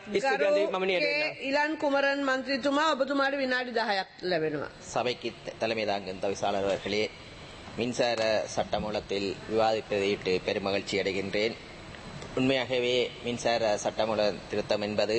ඉස්තුතියි මමනියට කේ Elon කුමරන් මන්ත්‍රීතුමා ඔබතුමාට විනාඩි 10ක් ලැබෙනවා. சபைக்கு த- தலைமை தாங்கும் தவிசாளர் அவர்களே மின்சார சட்டமூலத்தில் விவாதிப்பதையிட்டு பெருமகிழ்ச்சி அடைகின்றேன் உண்மையாகவே மின்சார சட்டமூல திருத்தம் என்பது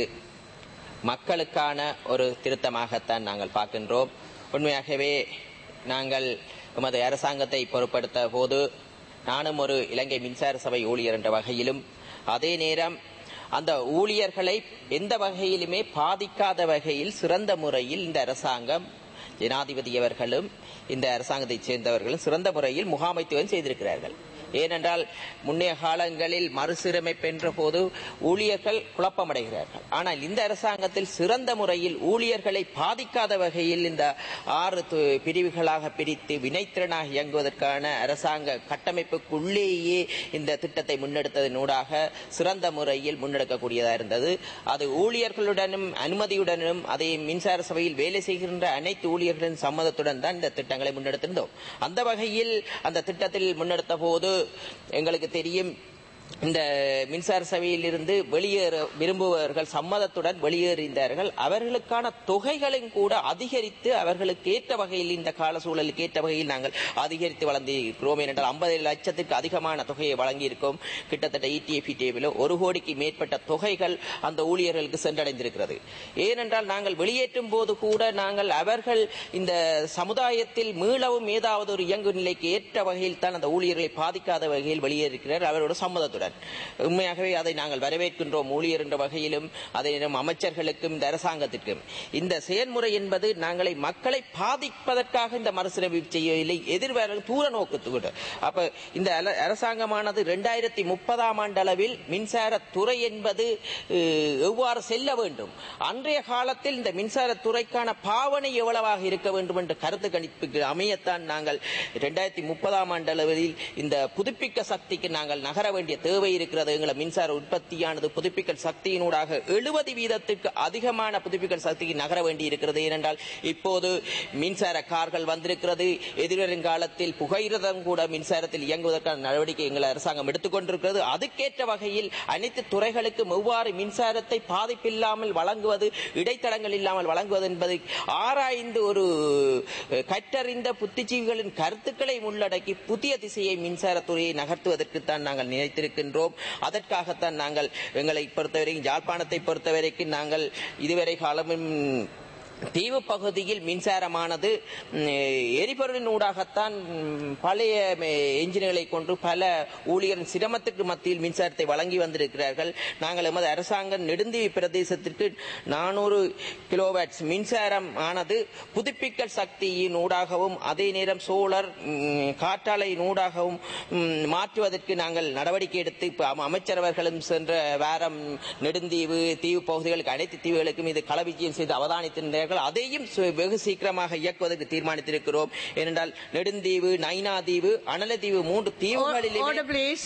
மக்களுக்கான ஒரு திருத்தமாகத்தான் நாங்கள் பார்க்கின்றோம் உண்மையாகவே நாங்கள் எமது அரசாங்கத்தை பொறுப்படுத்த போது நானும் ஒரு இலங்கை மின்சார சபை ஊழியர் என்ற வகையிலும் அதே நேரம் அந்த ஊழியர்களை எந்த வகையிலுமே பாதிக்காத வகையில் சிறந்த முறையில் இந்த அரசாங்கம் ஜனாதிபதி அவர்களும் இந்த அரசாங்கத்தைச் சேர்ந்தவர்களும் சிறந்த முறையில் முகாமைத்துவம் செய்திருக்கிறார்கள் ஏனென்றால் முன்னைய காலங்களில் மறுசீரமைப்பு என்ற போது ஊழியர்கள் குழப்பமடைகிறார்கள் ஆனால் இந்த அரசாங்கத்தில் சிறந்த முறையில் ஊழியர்களை பாதிக்காத வகையில் இந்த ஆறு து- பிரிவுகளாக பிரித்து வினைத்திறனாக இயங்குவதற்கான அரசாங்க கட்டமைப்புக்குள்ளேயே இந்த திட்டத்தை முன்னெடுத்ததனூடாக சிறந்த முறையில் முன்னெடுக்கக்கூடியதாக இருந்தது அது ஊழியர்களுடனும் அனுமதியுடனும் அதை மின்சார சபையில் வேலை செய்கின்ற அனைத்து ஊழியர்களின் சம்மதத்துடன் தான் இந்த திட்டங்களை முன்னெடுத்திருந்தோம் அந்த வகையில் அந்த திட்டத்தில் முன்னெடுத்த போது எங்களுக்கு தெரியும் இந்த மின்சார சபையில் இருந்து வெளியேற விரும்புபவர்கள் சம்மதத்துடன் வெளியேறிந்தார்கள் அவர்களுக்கான தொகைகளும் கூட அதிகரித்து அவர்களுக்கு ஏற்ற வகையில் இந்த கால சூழலுக்கு ஏற்ற வகையில் நாங்கள் அதிகரித்து வளர்ந்திருக்கிறோம் ஏனென்றால் ஐம்பது லட்சத்திற்கு அதிகமான தொகையை வழங்கியிருக்கோம் கிட்டத்தட்ட இடிஎஃப் டேபிள் ஒரு கோடிக்கு மேற்பட்ட தொகைகள் அந்த ஊழியர்களுக்கு சென்றடைந்திருக்கிறது ஏனென்றால் நாங்கள் வெளியேற்றும் போது கூட நாங்கள் அவர்கள் இந்த சமுதாயத்தில் மீளவும் ஏதாவது ஒரு இயங்கு நிலைக்கு ஏற்ற வகையில் தான் அந்த ஊழியர்களை பாதிக்காத வகையில் வெளியேறிருக்கிறார் அவரோட சம்மதத்துடன் உண்மையாகவே அதை நாங்கள் வரவேற்கின்றோம் ஊழியர் என்ற வகையிலும் அதை நம் அமைச்சர்களுக்கும் இந்த அரசாங்கத்திற்கும் இந்த செயல்முறை என்பது நாங்களை மக்களை பாதிப்பதற்காக இந்த மறுசீரமைப்பு செய்யவில்லை எதிர்வர தூர நோக்கத்துக்கு அப்ப இந்த அல- அரசாங்கமானது இரண்டாயிரத்தி முப்பதாம் ஆண்டு அளவில் மின்சார துறை என்பது அஹ், எவ்வாறு செல்ல வேண்டும் அன்றைய காலத்தில் இந்த மின்சார துறைக்கான பாவனை எவ்வளவாக இருக்க வேண்டும் என்ற கருத்து கணிப்புக்கு அமையத்தான் நாங்கள் இரண்டாயிரத்தி முப்பதாம் ஆண்டு அளவில் இந்த புதுப்பிக்க சக்திக்கு நாங்கள் நகர வேண்டிய தேவை இருக்கிறது எங்களை மின்சார உற்பத்தியானது புதுப்பிக்கல் சக்தியினூடாக எழுபது வீதத்துக்கு அதிகமான புதுப்பிக்கல் சக்திக்கு நகர வேண்டி இருக்கிறது ஏனென்றால் இப்போது மின்சார கார்கள் வந்திருக்கிறது எதிர்வருங்காலத்தில் புகையிரதம் கூட மின்சாரத்தில் இயங்குவதற்கான நடவடிக்கை எங்கள் அரசாங்கம் எடுத்துக்கொண்டிருக்கிறது அதுக்கேற்ற வகையில் அனைத்து துறைகளுக்கும் எவ்வாறு மின்சாரத்தை பாதிப்பில்லாமல் வழங்குவது இடைத்தடங்கள் இல்லாமல் வழங்குவது என்பதை ஆராய்ந்து ஒரு அஹ், கற்றறிந்த புத்திஜீவிகளின் கருத்துக்களை உள்ளடக்கி புதிய திசையை மின்சாரத்துறையை நகர்த்துவதற்குத்தான் நாங்கள் நினைத்திருக்கின்றோம் அதற்காகத்தான் நாங்கள் எங்களை பொறுத்தவரைக்கும் யாழ்ப்பாணத்தை பொறுத்தவரைக்கும் நாங்கள் இதுவரை காலமும் தீவு பகுதியில் மின்சாரமானது ம், எரிபொருளின் ஊடாகத்தான் ம், பழைய ம், என்ஜின்களை கொண்டு பல ஊழியரின் சிரமத்துக்கு மத்தியில் மின்சாரத்தை வழங்கி வந்திருக்கிறார்கள் நாங்கள் எமது அரசாங்கம் நெடுந்தீவு பிரதேசத்திற்கு நானூறு கிலோவாட்ஸ் மின்சாரம் ஆனது புதுப்பிக்கல் சக்தியின் ஊடாகவும் அதே நேரம் சோலார் ம், காற்றாலையின் ஊடாகவும் ம், மாற்றுவதற்கு நாங்கள் நடவடிக்கை எடுத்து இப்ப அம- அமைச்சரவர்களும் சென்ற வாரம் நெடுந்தீவு தீவு பகுதிகளுக்கு அனைத்து தீவுகளுக்கும் இது களவிஜயம் செய்து அவதானித்திருந்தார்கள் அதையும் சு- வெகு சீக்கிரமாக இயக்குவதற்கு தீர்மானித்திருக்கிறோம் ஏனென்றால் நெடுந்தீவு நைனாதீவு அனலதீவு மூன்று தீவுகளிலே ඕඩ ප්ලීස්.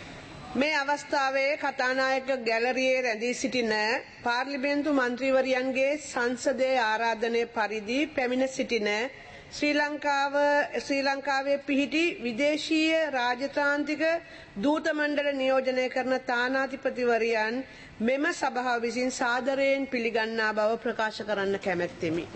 මේ අවස්ථාවේ කතානායක ගැලරියේ රැඳී සිටින පාර්ලිමේන්තු මන්ත්‍රීවරියන්ගේ සංසදය ආරාධනය පරිදි පැමිණ සිටින ශ්‍රී ලංකාව ශ්‍රී ලංකාවේ පිහිටි විදේශීය රාජතාන්තික දූත මණ්ඩල නියෝජනය කරන තානාතිපතිවරියන් මෙම සභාව විසින් සාදරයෙන් පිළිගන්නා බව ප්‍රකාශ කරන්න කැමැත්තෙමි.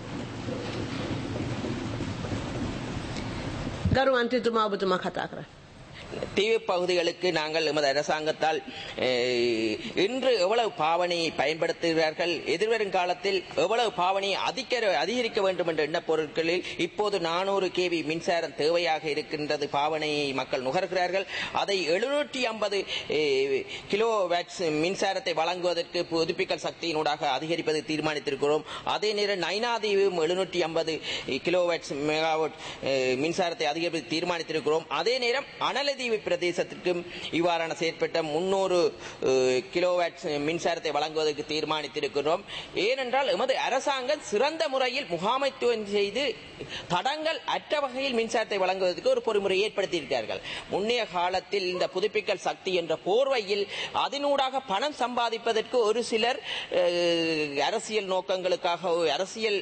ගරු මන්ත්‍රීතුමා ඔබතුමා කතා කරන්න. தீவு பகுதிகளுக்கு நாங்கள் எமது அரசாங்கத்தால் அஹ், இன்று எவ்வளவு பாவனையை பயன்படுத்துகிறார்கள் எதிர்வரும் காலத்தில் எவ்வளவு பாவனையை அதிக அதிகரிக்க வேண்டும் என்ற எண்ண பொருட்களில் இப்போது நானூறு கேவி மின்சாரம் தேவையாக இருக்கின்றது பாவனையை மக்கள் நுகர்கிறார்கள் அதை எழுநூற்றி ஐம்பது கிலோ வாட்ஸ் மின்சாரத்தை வழங்குவதற்கு புதுப்பிக்கல் சக்தியினூடாக அதிகரிப்பதை தீர்மானித்திருக்கிறோம் அதே நேரம் நைனாதீவும் எழுநூற்றி ஐம்பது கிலோவாட்ஸ் மெகாவாட் அஹ், மின்சாரத்தை அதிகரிப்பதை தீர்மானித்திருக்கிறோம் அதே நேரம் அனலதீவு பிரதேசத்திற்கும் இவ்வாறான செயற்பட்ட முன்னூறு கிலோவாட் மின்சாரத்தை வழங்குவதற்கு தீர்மானித்திருக்கிறோம் ஏனென்றால் எமது அரசாங்கம் சிறந்த முறையில் முகாமைத்துவம் செய்து தடங்கள் அற்ற வகையில் மின்சாரத்தை வழங்குவதற்கு ஒரு பொறிமுறை ஏற்படுத்தியிருக்கிறார்கள் முன்னைய காலத்தில் இந்த புதுப்பிக்கல் சக்தி என்ற போர்வையில் அதனூடாக பணம் சம்பாதிப்பதற்கு ஒரு சிலர் அஹ், அரசியல் நோக்கங்களுக்காக அரசியல்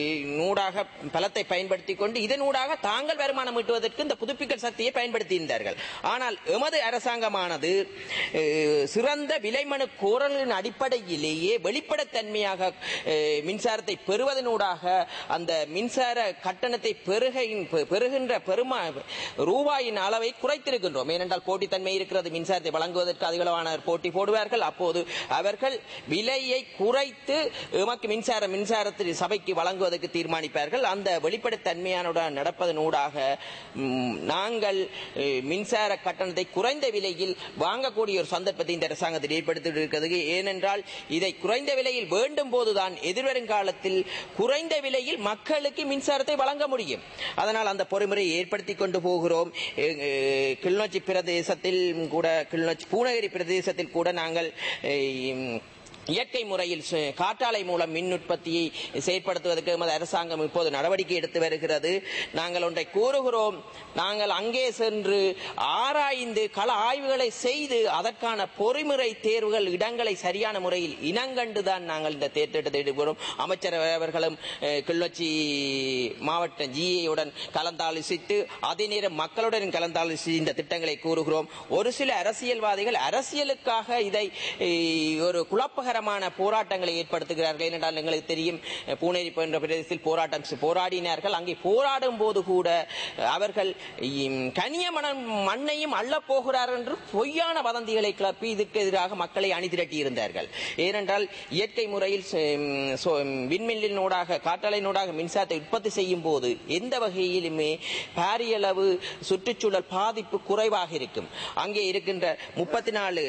நூடாக பலத்தை பயன்படுத்திக் கொண்டு இதனூடாக தாங்கள் வருமானம் ஈட்டுவதற்கு இந்த புதுப்பிக்கல் சக்தியை பயன்படுத்தியிருந்தார்கள் வருகிறார்கள் ஆனால் எமது அரசாங்கமானது அஹ், சிறந்த விலைமனு கோரலின் அடிப்படையிலேயே வெளிப்படைத்தன்மையாக அஹ், மின்சாரத்தை பெறுவதனூடாக அந்த மின்சார கட்டணத்தை பெருகின் பெறுகின்ற பெருமா ரூபாயின் அளவை குறைத்திருக்கின்றோம் ஏனென்றால் போட்டித்தன்மை இருக்கிறது மின்சாரத்தை வழங்குவதற்கு அதிகளவான போட்டி போடுவார்கள் அப்போது அவர்கள் விலையை குறைத்து எமக்கு மின்சார மின்சாரத்தில் சபைக்கு வழங்குவதற்கு தீர்மானிப்பார்கள் அந்த வெளிப்படைத்தன்மையானுடன் நடப்பதனூடாக ம், நாங்கள் அஹ், மின்சார கட்டணத்தை குறைந்த விலையில் வாங்கக்கூடிய ஒரு சந்தர்ப்பத்தை இந்த அரசாங்கத்தில் ஏற்படுத்தி இருக்கிறது ஏனென்றால் இதை குறைந்த விலையில் வேண்டும் போதுதான் எதிர்வரும் காலத்தில் குறைந்த விலையில் மக்களுக்கு மின்சாரத்தை வழங்க முடியும் அதனால் அந்த பொறிமுறையை ஏற்படுத்தி கொண்டு போகிறோம் எ- எ- கிளிநொச்சி பிரதேசத்தில் கூட கிளிநொச்சி பூநகரி பிரதேசத்தில் கூட நாங்கள் எ, இயற்கை முறையில் சு- காற்றாலை மூலம் மின் உற்பத்தியை செயற்படுத்துவதற்கு எமது அரசாங்கம் இப்போது நடவடிக்கை எடுத்து வருகிறது நாங்கள் ஒன்றை கூறுகிறோம் நாங்கள் அங்கே சென்று ஆராய்ந்து கள ஆய்வுகளை செய்து அதற்கான பொறிமுறை தேர்வுகள் இடங்களை சரியான முறையில் இனங்கண்டுதான் நாங்கள் இந்த தேர்தெடுத்து ஈடுபடுகிறோம் அமைச்சர் அவர்களும் அஹ், கிளிநொச்சி மாவட்ட ஜிஏயுடன் கலந்தாலோசித்து அதே நேரம் மக்களுடன் கலந்தாலோசித்து இந்த திட்டங்களை கூறுகிறோம் ஒரு சில அரசியல்வாதிகள் அரசியலுக்காக இதை அஹ், ஒரு குழப்பகரமான போராட்டங்களை ஏற்படுத்துகிறார்கள் ஏனென்றால் எங்களுக்கு தெரியும் அஹ், பூனேரி போன்ற பிரதேசத்தில் போராட்டம் செ- போராடினார்கள் அங்கே போராடும் போது கூட அஹ், அவர்கள் இம், கனியமணம் மண்ணையும் அள்ளப் போகிறார்கள் என்று பொய்யான வதந்திகளை கிளப்பி இதுக்கு எதிராக மக்களை அணிதிரட்டி இருந்தார்கள் ஏனென்றால் இயற்கை முறையில் ச- ம், சோ- ம், விண்மில்லினூடாக காற்றலையினூடாக மின்சாரத்தை உற்பத்தி செய்யும் போது எந்த வகையிலுமே பாரியளவு சுற்றுச்சூழல் பாதிப்பு குறைவாக இருக்கும் அங்கே இருக்கின்ற முப்பத்தி நாலு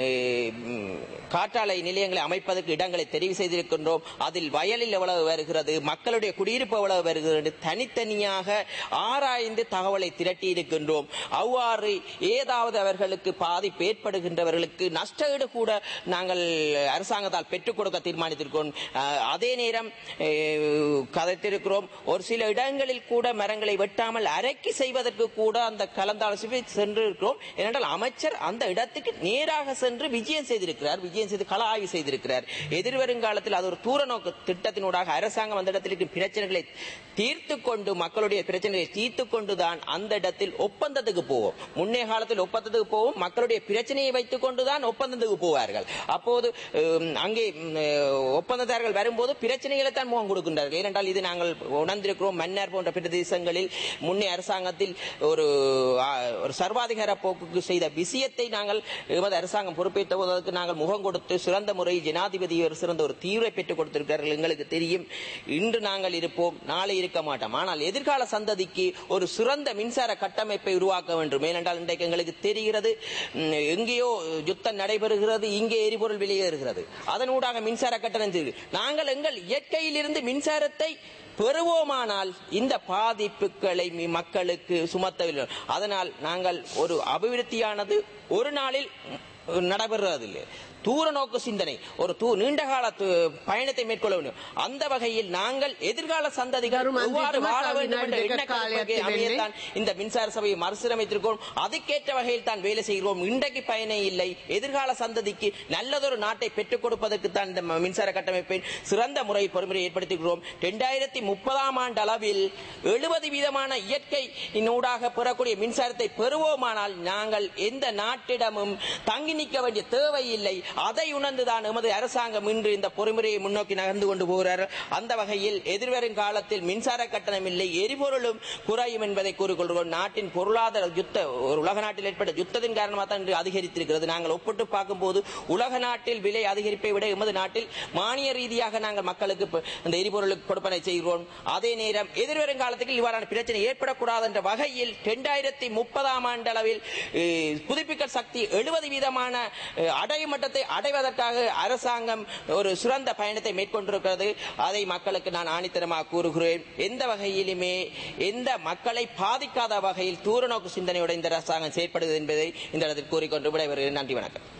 காற்றாலை நிலையங்களை அமைப்பதற்கு இடங்களை தெரிவு செய்திருக்கின்றோம் அதில் வயலில் எவ்வளவு வருகிறது மக்களுடைய குடியிருப்பு எவ்வளவு வருகிறது என்று தனித்தனியாக ஆராய்ந்து தகவலை திரட்டி இருக்கின்றோம் அவ்வாறு ஏதாவது அவர்களுக்கு பாதிப்பு ஏற்படுகின்றவர்களுக்கு நஷ்ட ஈடு கூட நாங்கள் அரசாங்கத்தால் பெற்றுக் கொடுக்க தீர்மானித்திருக்கிறோம் அஹ், அதே நேரம் அஹ், கதைத்திருக்கிறோம் ஒரு சில இடங்களில் கூட மரங்களை வெட்டாமல் அரைக்கி செய்வதற்கு கூட அந்த கலந்தாலோசிப்பை சென்று இருக்கிறோம் ஏனென்றால் அமைச்சர் அந்த இடத்துக்கு நேராக சென்று விஜயம் செய்திருக்கிறார் விஜயம் செய்து கள ஆய்வு செய்திருக்கிறார் எதிர்வரும் காலத்தில் அது ஒரு தூர நோக்கு திட்டத்தினூடாக அரசாங்கம் அந்த இடத்தில் இருக்கும் பிரச்சனைகளை தீர்த்து கொண்டு மக்களுடைய பிரச்சனைகளை தீர்த்து கொண்டுதான் அந்த இடத்தில் ஒப்பந்தத்துக்கு போவோம் முன்னே காலத்தில் ஒப்பந்தத்துக்கு போவோம் மக்களுடைய பிரச்சனையை வைத்துக் கொண்டுதான் ஒப்பந்தத்துக்கு போவார்கள் அப்போது உம், அங்கே உம், ஒப்பந்ததாரர்கள் வரும்போது பிரச்சனைகளை தான் முகம் கொடுக்கின்றார்கள் ஏனென்றால் இது நாங்கள் உணர்ந்திருக்கிறோம் மன்னர் போன்ற பிரதேசங்களில் முன்னே அரசாங்கத்தில் ஒரு ஆ, ஒரு சர்வாதிகார போக்குக்கு செய்த விஷயத்தை நாங்கள் எமது அரசாங்கம் பொறுப்பேற்ற போது அதற்கு நாங்கள் முகம் கொடுத்து சிறந்த முறையில் ஜனாதிபதி ஒரு சிறந்த ஒரு தீர்வை பெற்றுக் கொடுத்திருக்கிறார்கள் எங்களுக்கு தெரியும் இன்று நாங்கள் இருப்போம் நாளை இருக்க மாட்டோம் ஆனால் எதிர்கால சந்ததிக்கு ஒரு சிறந்த மின்சார கட்டமைப்பை உருவாக்க வேண்டும் ஏனென்றால் இன்றைக்கு எங்களுக்கு தெரிகிறது ம், எங்கேயோ யுத்தம் நடைபெறுகிறது இங்கே எரிபொருள் வெளியேறுகிறது அதனூடாக மின்சார கட்டணம் தெரியுது. நாங்கள் எங்கள் இயற்கையிலிருந்து மின்சாரத்தை பெறுவோமானால் இந்த பாதிப்புகளை மி- மக்களுக்கு சுமத்தவில்லை அதனால் நாங்கள் ஒரு அபிவிருத்தியானது ஒரு நாளில் நடைபெறுவதில்லை தூர நோக்கு சிந்தனை ஒரு தூ நீண்ட கால து- பயணத்தை மேற்கொள்ள வேண்டும் அந்த வகையில் நாங்கள் எதிர்கால சந்ததிகள் கரும் அந்தித்துமா எவ்வாறு வாழ வேண்டும் என்ற காவினாடி எண்ணக்கருத்துக்கு காலையத்தில் அமையத்தான் இந்த மின்சார சபையை மறுசீரமைத்திருக்கிறோம் அதுக்கேற்ற வகையில் தான் வேலை செய்கிறோம் இன்றைக்கு பயனே இல்லை எதிர்கால சந்ததிக்கு நல்லதொரு நாட்டை பெற்றுக் கொடுப்பதற்கு தான் இந்த ம- மின்சார கட்டமைப்பை சிறந்த முறை பொறுமுறை ஏற்படுத்துகிறோம் இரண்டாயிரத்தி முப்பதாம் ஆண்டு அளவில் எழுபது வீதமான இயற்கை ஊடாக பெறக்கூடிய மின்சாரத்தை பெறுவோமானால் நாங்கள் எந்த நாட்டிடமும் தங்கி நிற்க வேண்டிய தேவையில்லை அதை உணர்ந்துதான் எமது அரசாங்கம் இன்று இந்த பொறிமுறையை முன்னோக்கி நகர்ந்து கொண்டு போகிறார் அந்த வகையில் எதிர்வரும் காலத்தில் மின்சார கட்டணம் இல்லை எரிபொருளும் குறையும் என்பதை கூறிக்கொள்கிறோம் நாட்டின் பொருளாதார யுத்த ஒரு உலக நாட்டில் ஏற்பட்ட யுத்தத்தின் காரணமாக தான் இன்று அதிகரித்திருக்கிறது நாங்கள் ஒப்பிட்டு பார்க்கும்போது உலக நாட்டில் விலை அதிகரிப்பை விட எமது நாட்டில் மானிய ரீதியாக நாங்கள் மக்களுக்கு இப்ப இந்த எரிபொருளுக்கு கொடுப்பனை செய்கிறோம் அதே நேரம் எதிர்வரும் காலத்துக்கு இவ்வாறான பிரச்சனை ஏற்படக்கூடாது என்ற வகையில் இரண்டாயிரத்தி முப்பதாம் ஆண்டு அளவில் அஹ், புதுப்பிக்க சக்தி எழுபது வீதமான அஹ், அடையும் மட்டத்தை அடைவதற்காக அரசாங்கம் ஒரு சிறந்த பயணத்தை மேற்கொண்டிருக்கிறது அதை மக்களுக்கு நான் ஆணித்தரமாக கூறுகிறேன் எந்த வகையிலுமே எந்த மக்களை பாதிக்காத வகையில் தூர நோக்கு சிந்தனையோட இந்த அரசாங்கம் செயற்படுவது என்பதை இந்த இடத்தில் கூறிக்கொண்டு விடைபெறுகிறேன் நன்றி வணக்கம்